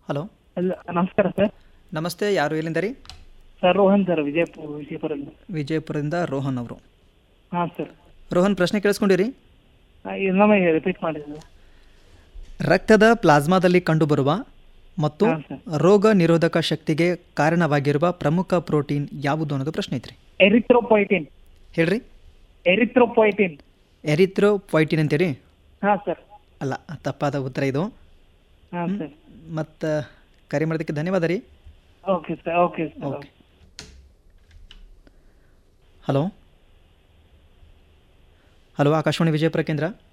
hello ಅಲ್ಲ ನಮಸ್ಕಾರ sir ನಮಸ್ತೆ ಯಾರು ಎಲ್ಲಿಂದ ರೀ ಸರ್ ರೋಹನ್ ಸರ್ ವಿಜಯಪುರ ವಿಜಯಪುರದಿಂದ ವಿಜಯಪುರದಿಂದ ರೋಹನ್ ಅವರು ಹಾಂ ಸರ್ ರೋಹನ್ ಪ್ರಶ್ನೆ ಕೇಳಿಸ್ಕೊಂಡಿರಿ ಇನ್ನೊಮ್ಮೆ ರಿಪೀಟ್ ಮಾಡಿ ಸರ್ ರಕ್ತದ ಪ್ಲಾಸ್ಮಾದಲ್ಲಿ ಕಂಡುಬರುವ ಮತ್ತು ಹಾಂ ಸರ್ ರೋಗ ನಿರೋಧಕ ಶಕ್ತಿಗೆ ಕಾರಣವಾಗಿರುವ ಪ್ರಮುಖ ಪ್ರೋಟೀನ್ ಯಾವುದು ಅನ್ನೋದು ಪ್ರಶ್ನೆ ಐತ್ರಿ ಎರಿಥ್ರೋಪೊಯ್ಟಿನ್ ಹೇಳ್ರಿ ಎರಿಥ್ರೋಪೊಯ್ಟಿನ್ ಎರಿಥ್ರೋಪೈಟಿನ್ ಅಂತೀರಿ ಹಾಂ ಸರ್ ಅಲ್ಲ ತಪ್ಪಾದ ಉತ್ತರ ಇದು ಹಾಂ ಸರ್ ಮತ್ತು ಕರೆ ಮಾಡೋದಕ್ಕೆ ಧನ್ಯವಾದ ರೀ okay sir okay sir okay hello hello Akashvani Vijayapura ಕೇಂದ್ರ